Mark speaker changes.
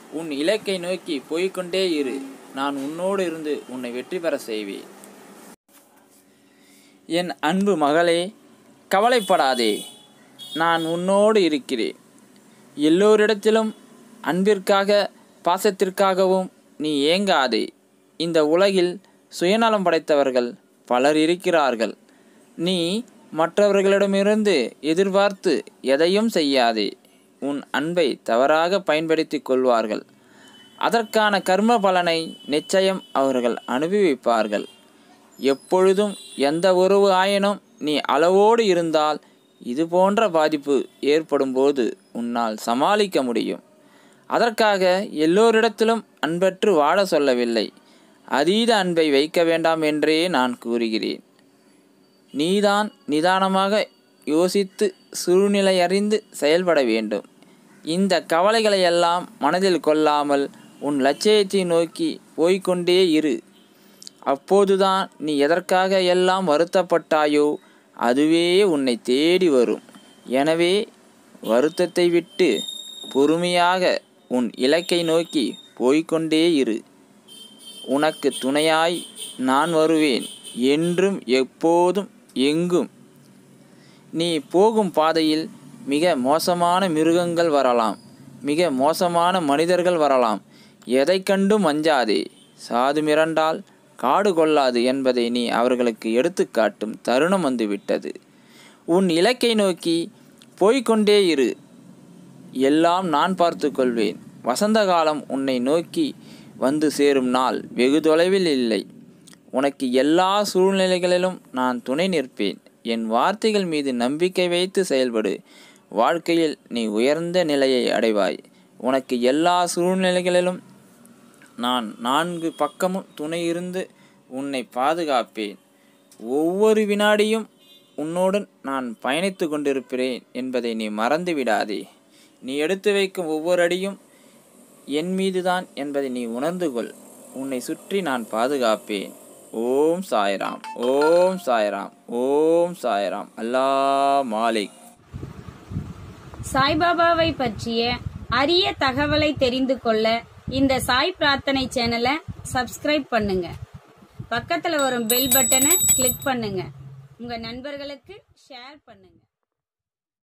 Speaker 1: உன் இலக்கை நோக்கி போய்க்கொண்டே இரு நான் உன்னோடு இருந்து உன்னை வெற்றி பெற செய்வேன் என் அன்பு மகளே கவலைப்படாதே நான் உன்னோடு இருக்கிறேன் எல்லோரிடத்திலும் அன்பிற்காக பாசத்திற்காகவும் நீ ஏங்காதே இந்த உலகில் சுயநலம் படைத்தவர்கள் பலர் இருக்கிறார்கள் நீ மற்றவர்களிடமிருந்து எதிர்பார்த்து எதையும் செய்யாதே உன் அன்பை தவறாக பயன்படுத்திக் கொள்வார்கள் அதற்கான கர்ம பலனை நிச்சயம் அவர்கள் அனுபவிப்பார்கள் எப்பொழுதும் எந்த உறவு ஆயினும் நீ அளவோடு இருந்தால் இது போன்ற பாதிப்பு ஏற்படும்போது உன்னால் சமாளிக்க முடியும் அதற்காக எல்லோரிடத்திலும் அன்பற்று வாழ சொல்லவில்லை அதீத அன்பை வைக்க வேண்டாம் என்றே நான் கூறுகிறேன் நீதான் நிதானமாக யோசித்து சூழ்நிலை அறிந்து செயல்பட வேண்டும் இந்த கவலைகளை எல்லாம் மனதில் கொள்ளாமல் உன் லட்சியத்தை நோக்கி போய்க்கொண்டே இரு அப்போதுதான் நீ எதற்காக எல்லாம் வருத்தப்பட்டாயோ அதுவே உன்னை தேடி வரும் எனவே வருத்தத்தை விட்டு பொறுமையாக உன் இலக்கை நோக்கி போய்க்கொண்டே இரு உனக்கு துணையாய் நான் வருவேன் என்றும் எப்போதும் எங்கும் நீ போகும் பாதையில் மிக மோசமான மிருகங்கள் வரலாம் மிக மோசமான மனிதர்கள் வரலாம் எதை கண்டும் அஞ்சாதே சாது மிரண்டால் காடு கொள்ளாது என்பதை நீ அவர்களுக்கு எடுத்துக்காட்டும் தருணம் வந்துவிட்டது உன் இலக்கை நோக்கி போய்க்கொண்டே இரு எல்லாம் நான் பார்த்து கொள்வேன் வசந்த காலம் உன்னை நோக்கி வந்து சேரும் நாள் வெகு தொலைவில் இல்லை உனக்கு எல்லா சூழ்நிலைகளிலும் நான் துணை நிற்பேன் என் வார்த்தைகள் மீது நம்பிக்கை வைத்து செயல்படு வாழ்க்கையில் நீ உயர்ந்த நிலையை அடைவாய் உனக்கு எல்லா சூழ்நிலைகளிலும் நான் நான்கு பக்கமும் துணை இருந்து உன்னை பாதுகாப்பேன் ஒவ்வொரு வினாடியும் உன்னுடன் நான் பயணித்து கொண்டிருக்கிறேன் என்பதை நீ மறந்து விடாதே நீ எடுத்து வைக்கும் ஒவ்வொரு அடியும் என் மீதுதான் என்பதை நீ உணர்ந்து கொள் உன்னை சுற்றி நான் பாதுகாப்பேன் ஓம் சாய்ராம் ஓம் சாய்ராம் ஓம் சாய்ராம் அல்லா மாலிக்
Speaker 2: சாய்பாபாவை பற்றிய அரிய தகவலை தெரிந்து கொள்ள இந்த சாய் பிரார்த்தனை சேனலை சப்ஸ்கிரைப் பண்ணுங்க பக்கத்துல வரும் பெல் பட்டனை கிளிக் பண்ணுங்க உங்க நண்பர்களுக்கு ஷேர் பண்ணுங்க